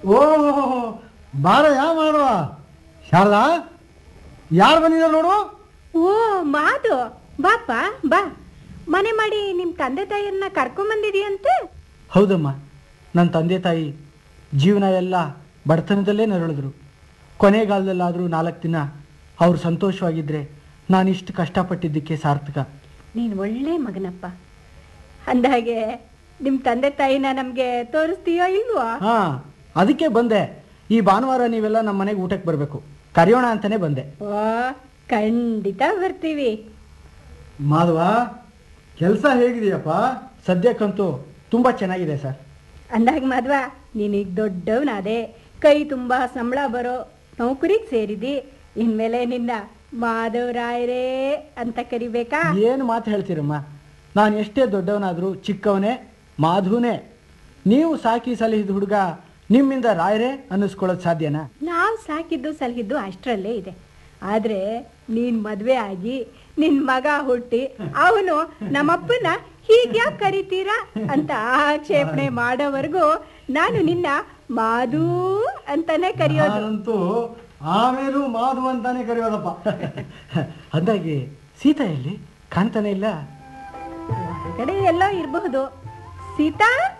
ಓ ಬಾರಯ್ಯ ಮಾಡುವ ಶಾರದಾ ಯಾರು ಬಂದಿದ್ದಾರೆ ನೋಡು ಓ ಮಾದು ಬಾಪ ಬಾ ಮನೆ ಮಾಡಿ ನಿಮ್ ತಂದೆ ತಾಯಿಯನ್ನ ಕರ್ಕೊಂಬಂದಿದೀಯಂತೆ ಹೌದಮ್ಮ ನನ್ನ ತಂದೆ ತಾಯಿ ಜೀವನ ಎಲ್ಲ ಬಡತನದಲ್ಲೇ ನರಳಿದ್ರು ಕೊನೆಗಾಲದಲ್ಲಾದರೂ ನಾಲ್ಕು ದಿನ ಅವ್ರು ಸಂತೋಷವಾಗಿದ್ದರೆ ನಾನು ಇಷ್ಟು ಕಷ್ಟಪಟ್ಟಿದ್ದಕ್ಕೆ ಸಾರ್ಥಕ ನೀನ್ ಒಳ್ಳೆ ಮಗನಪ್ಪ ಅಂದಾಗೆ ನಿಮ್ ತಂದೆ ತಾಯಿನ ನಮ್ಗೆ ತೋರಿಸ್ತೀಯೋ ಇಲ್ವೋ ಹಾಂ ಅದಕ್ಕೆ ಬಂದೆ ಈ ಭಾನುವಾರ ನೀವೆಲ್ಲ ನಮ್ಮ ಮನೆಗೆ ಊಟಕ್ಕೆ ಬರಬೇಕು ಕರೆಯೋಣ ಅಂತಲೇ ಬಂದೆ ಓ ಖಂಡಿತ ಬರ್ತೀವಿ ಮಾಧವ ಕೆಲಸ ಹೇಗಿದೆಯಪ್ಪ ಸದ್ಯಕ್ಕಂತೂ ತುಂಬ ಚೆನ್ನಾಗಿದೆ ಸರ್ ಅಂದಾಗ ಮದ್ವ ನೀನೀಗ ದೊಡ್ಡವನಾದೆ ಕೈ ತುಂಬಾ ಸಂಬಳ ಬರೋ ನೌಕರಿಗೆ ಸೇರಿದಿ ಇನ್ಮೇಲೆ ನಿನ್ನ ಮಾಧವರಾಯರೇ ಅಂತ ಕರಿಬೇಕಾ ಏನು ಮಾತು ಹೇಳ್ತೀರಮ್ಮ ನಾನು ಎಷ್ಟೇ ದೊಡ್ಡವನಾದರೂ ಚಿಕ್ಕವನೇ ಮಾಧುನೇ ನೀವು ಸಾಕಿ ಸಲಹಿದ ಹುಡುಗ ನಿಮ್ಮಿಂದ ರಾಯರೇ ಅನ್ನಿಸ್ಕೊಳ್ಳೋದು ಸಾಧ್ಯನಾ ನಾವು ಸಾಕಿದ್ದು ಸಲಹಿದ್ದು ಅಷ್ಟರಲ್ಲೇ ಇದೆ ಆದ್ರೆ ನೀನ್ ಮದ್ವೆ ಆಗಿ ನಿನ್ ಮಗ ಹುಟ್ಟಿ ಅವನು ನಮ್ಮಪ್ಪನ ಹೀಗ್ಯಾಕ್ ಕರಿತೀರಾ ಅಂತ ಆಕ್ಷೇಪಣೆ ಮಾಡೋವರೆಗೂ ನಾನು ನಿನ್ನ ಮಾಧು ಅಂತಾನೆ ಕರೆಯೋದು ನಾನಂತೂ ಆಮೇಲೂ ಮಾಧು ಅಂತಾನೆ ಕರೆಯೋದಪ್ಪ ಅಂದಾಗೆ ಸೀತಾ ಎಲ್ಲಿ ಕಾಣ್ತಾನೆ ಇಲ್ಲ ಹೊರಗಡೆ ಎಲ್ಲೋ ಇರಬಹುದು ಸೀತಾ